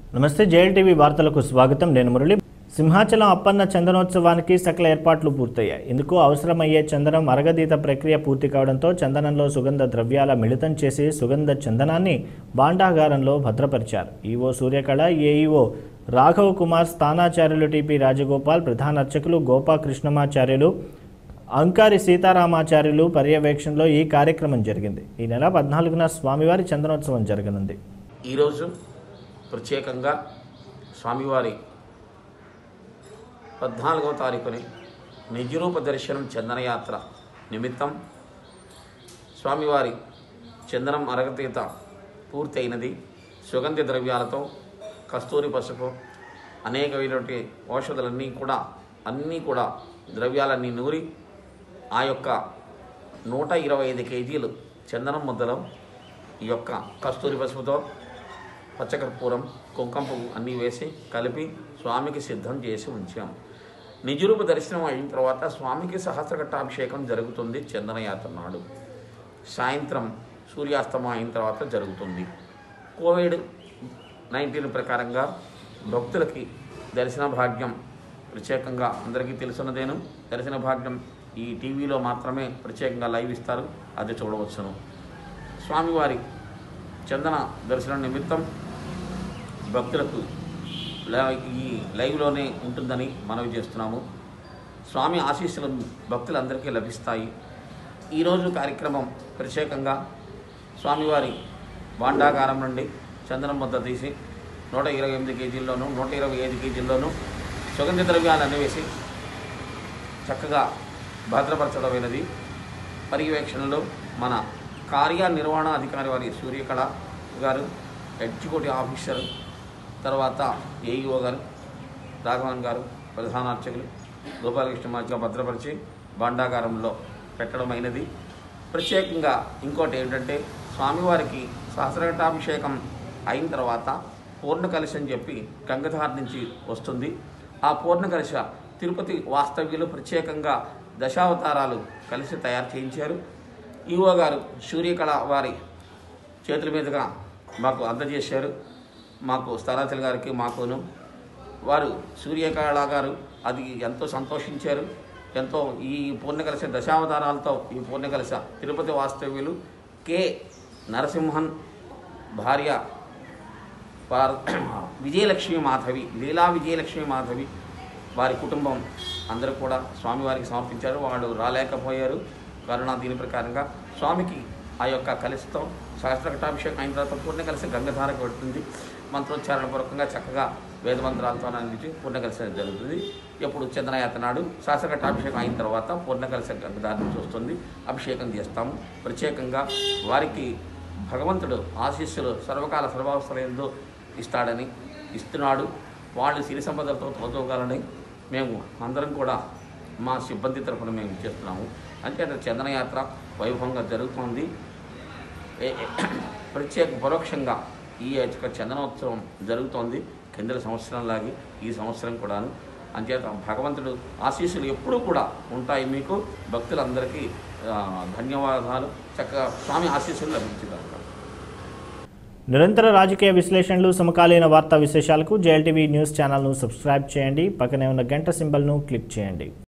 నమస్తే జేఎల్టీవీ వార్తలకు స్వాగతం నేను మురళి సింహాచలం అప్పన్న చందనోత్సవానికి సకల ఏర్పాట్లు పూర్తయ్యాయి ఇందుకు అవసరమయ్యే చందనం అరగదీత ప్రక్రియ పూర్తి కావడంతో చందనంలో సుగంధ ద్రవ్యాల మిళితం చేసి సుగంధ చందనాన్ని భాండాగారంలో భద్రపరిచారు ఈవో సూర్యకళ ఏఈఓ రాఘవ్ కుమార్ స్థానాచార్యులు టిపి రాజగోపాల్ ప్రధాన అర్చకులు గోపా కృష్ణమాచార్యులు అంకారి సీతారామాచార్యులు పర్యవేక్షణలో ఈ కార్యక్రమం జరిగింది ఈ నెల పద్నాలుగున స్వామివారి చందనోత్సవం జరగనుంది ఈరోజు ప్రత్యేకంగా స్వామివారి పద్నాలుగవ తారీఖుని నిజరూప దర్శనం చందనయాత్ర నిమిత్తం స్వామివారి చందనం అరగతీత పూర్తయినది సుగంధ ద్రవ్యాలతో కస్తూరి పసుపు అనేకమైనటువంటి ఔషధాలన్నీ కూడా అన్నీ కూడా ద్రవ్యాలన్నీ నూరి ఆ యొక్క నూట ఇరవై ఐదు కేజీలు చందనం ముద్దలో ఈ యొక్క కస్తూరి పసుపుతో పచ్చకర్పూరం కుంకుమ పువ్వు అన్నీ వేసి కలిపి స్వామికి సిద్ధం చేసి ఉంచాం నిజరూప దర్శనం అయిన తర్వాత స్వామికి సహస్రఘట్టాభిషేకం జరుగుతుంది చందనయాత్ర నాడు సాయంత్రం సూర్యాస్తమం అయిన తర్వాత జరుగుతుంది కోవిడ్ నైన్టీన్ ప్రకారంగా భక్తులకి దర్శన భాగ్యం ప్రత్యేకంగా అందరికీ తెలుసున్నదేను దర్శన భాగ్యం ఈ టీవీలో మాత్రమే ప్రత్యేకంగా లైవ్ ఇస్తారు అది చూడవచ్చును స్వామివారి చందన దర్శనం నిమిత్తం భక్తులకు లై- ఈ లైవ్లోనే ఉంటుందని మనవి చేస్తున్నాము స్వామి ఆశీస్సులు భక్తులందరికీ లభిస్తాయి ఈరోజు కార్యక్రమం ప్రత్యేకంగా స్వామివారి భాండాగారం నుండి చందనం ముద్ద తీసి నూట ఇరవై ఎనిమిది కేజీల్లోనూ నూట ఇరవై ఐదు కేజీల్లోనూ సుగంధ ద్రవ్యాలు వేసి చక్కగా భద్రపరచడమైనది పర్యవేక్షణలో మన కార్యనిర్వహణ అధికారి వారి సూర్యకళ గారు ఎగ్జిక్యూటివ్ ఆఫీసర్ తర్వాత ఏఈఓ గారు రాఘవన్ గారు ప్రధాన అర్చకులు గోపాలకృష్ణ మాదిగా భద్రపరిచి భాండాగారంలో పెట్టడమైనది ప్రత్యేకంగా ఇంకోటి ఏంటంటే స్వామివారికి సహస్రఘటాభిషేకం అయిన తర్వాత పూర్ణ కలశ అని చెప్పి గంగధార్ నుంచి వస్తుంది ఆ పూర్ణ కలశ తిరుపతి వాస్తవ్యులు ప్రత్యేకంగా దశావతారాలు కలిసి తయారు చేయించారు ఈవో గారు సూర్యకళ వారి చేతుల మీదుగా మాకు అందజేశారు మాకు స్థలాచల గారికి మాకును వారు సూర్యకళ గారు అది ఎంతో సంతోషించారు ఎంతో ఈ పూర్ణకలశ దశావతారాలతో ఈ పూర్ణకలశ తిరుపతి వాస్తవ్యులు కె నరసింహన్ భార్య వారు విజయలక్ష్మి మాధవి లీలా విజయలక్ష్మి మాధవి వారి కుటుంబం అందరూ కూడా స్వామివారికి సమర్పించారు వాళ్ళు రాలేకపోయారు కరోనా దీని ప్రకారంగా స్వామికి ఆ యొక్క కలిసితో సహస్రఘటాభిషేకం అయిన తర్వాత పూర్ణ కలిసి గంగధారకు పెడుతుంది మంత్రోచ్చారణ పూర్వకంగా చక్కగా వేదమంత్రాలతో అందించి పూర్ణ కలిసి జరుగుతుంది ఎప్పుడు చంద్రయాత్ర నాడు సహస్రఘటాభిషేకం అయిన తర్వాత పూర్ణ కలిసి గంగధార నుంచి వస్తుంది అభిషేకం చేస్తాము ప్రత్యేకంగా వారికి భగవంతుడు ఆశీస్సులు సర్వకాల సర్వావసరంలో ఇస్తాడని ఇస్తున్నాడు వాళ్ళు సిరి సంపదలతో తోచోగాలని మేము అందరం కూడా మా సిబ్బంది తరఫున మేము చేస్తున్నాము అంతేత చందనయాత్ర వైభవంగా జరుగుతోంది ఏ- ఏ- ప్రత్యేక పరోక్షంగా ఈ యొక్క చందనోత్సవం జరుగుతోంది కిందల సంవత్సరంలాగే ఈ సంవత్సరం కూడాను అంచేత భగవంతుడు ఆశీస్సులు ఎప్పుడూ కూడా ఉంటాయి మీకు భక్తులందరికీ ఆ, ధన్యవాదాలు చక్కగా స్వామి ఆశీస్సులు లభించుగాక నిరంతర రాజకీయ విశ్లేషణలు సమకాలీన వార్తా విశేషాలకు జేఎల్టీవీ న్యూస్ ఛానల్ను సబ్స్క్రైబ్ చేయండి పక్కనే ఉన్న గంట సింబల్ను క్లిక్ చేయండి